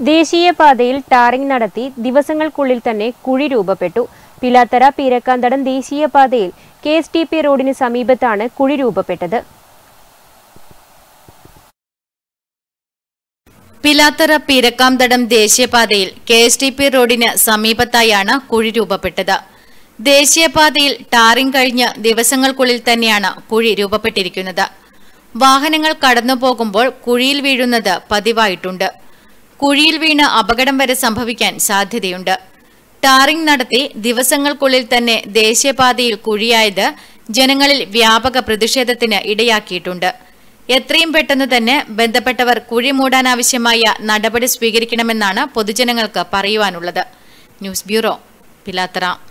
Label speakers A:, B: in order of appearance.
A: ദേശീയപാതയിൽ ടാറിംഗ് നടത്തി ദിവസങ്ങൾക്കുള്ളിൽ തന്നെ കുഴി രൂപപ്പെട്ടു പിലാത്തറ പീരക്കാന്തടം ദേശീയപാതയിൽ കെ എസ് ടി പി റോഡിന് സമീപത്താണ് കുഴി രൂപപ്പെട്ടത്
B: പിലാത്തറ പീരക്കാംതടം ദേശീയപാതയിൽ കെ എസ് ടി പി റോഡിന് സമീപത്തായാണ് കുഴി രൂപപ്പെട്ടത് ദേശീയപാതയിൽ ടാറിംഗ് കഴിഞ്ഞ് ദിവസങ്ങൾക്കുള്ളിൽ തന്നെയാണ് കുഴി രൂപപ്പെട്ടിരിക്കുന്നത് വാഹനങ്ങൾ കടന്നു പോകുമ്പോൾ കുഴിയിൽ വീഴുന്നത് പതിവായിട്ടുണ്ട് കുഴിയിൽ വീണ് അപകടം വരെ സംഭവിക്കാൻ സാധ്യതയുണ്ട് ടാറിംഗ് നടത്തി ദിവസങ്ങൾക്കുള്ളിൽ തന്നെ ദേശീയപാതയിൽ കുഴിയായത് ജനങ്ങളിൽ വ്യാപക പ്രതിഷേധത്തിന് ഇടയാക്കിയിട്ടുണ്ട് എത്രയും പെട്ടെന്ന് തന്നെ ബന്ധപ്പെട്ടവർ കുഴി മൂടാനാവശ്യമായ നടപടി സ്വീകരിക്കണമെന്നാണ് പൊതുജനങ്ങൾക്ക് പറയുവാനുള്ളത് ന്യൂസ് ബ്യൂറോ പിലാത്തറ